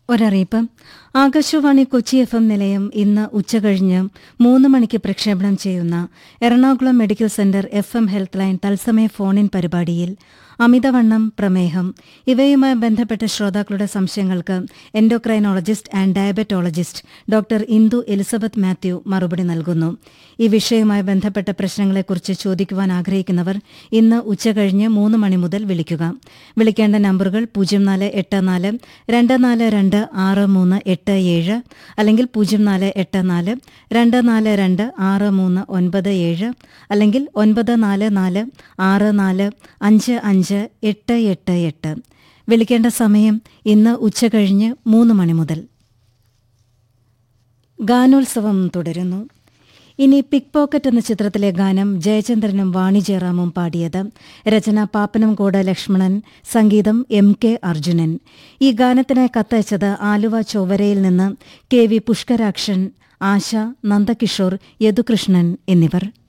ഒരറിയിപ്പ് Akashvani Kochi F M നിലയം ഇന്ന് ഉച്ചകഴിഞ്ഞ് മൂന്ന് മണിക്ക് പ്രക്ഷേപണം ചെയ്യുന്ന Ernakulam medical centre F M health line തത്സമയ ഫോണിൻ പരിപാടിയിൽ അമിതവണ്ണം പ്രമേഹം ഇവയുമായി ബന്ധപ്പെട്ട ശ്രോതാക്കളുടെ സംശയങ്ങൾക്ക് endocrinologist and diabetologist doctor Indu Elizabeth Mathew മറുപടി നൽകുന്നു ഈ വിഷയവുമായി ബന്ധപ്പെട്ട പ്രശ്നങ്ങളെക്കുറിച്ച് ചോദിക്കുവാൻ ആഗ്രഹിക്കുന്നവർ ഇന്ന് ഉച്ചകഴിഞ്ഞ് മൂന്ന് മണി മുതൽ വിളിക്കുക വിളിക്കേണ്ട നമ്പറുകൾ പൂജ്യം നാല് എട്ട് നാല് രണ്ട് നാല് രണ്ട് ആറ് മൂന്ന് എട്ട് ഏഴ് അല്ലെങ്കിൽ പൂജ്യം നാല് എട്ട് നാല് രണ്ട് നാല് രണ്ട് ആറ് മൂന്ന് ഒൻപത് ഏഴ് അല്ലെങ്കിൽ ഒൻപത് നാല് നാല് ആറ് നാല് അഞ്ച് അഞ്ച് എട്ട് എട്ട് എട്ട് വിളിക്കേണ്ട സമയം ഇന്ന് ഉച്ചകഴിഞ്ഞ് മൂന്ന് മണി മുതൽ ഗാനോത്സവം തുടരുന്നു ഇനി പിക് പോക്കറ്റ് എന്ന ചിത്രത്തിലെ ഗാനം ജയചന്ദ്രനും വാണി ജയറാമും പാടിയത് രചന പാപ്പനംകോട് ലക്ഷ്മണൻ സംഗീതം എം കെ അർജുനൻ ഈ ഗാനത്തിനായി കത്തയച്ചത് ആലുവ ചൊവ്വരയിൽ നിന്ന് കെ വി പുഷ്കരാക്ഷൻ ആശ നന്ദകിഷോർ യദുകൃഷ്ണൻ എന്നിവർ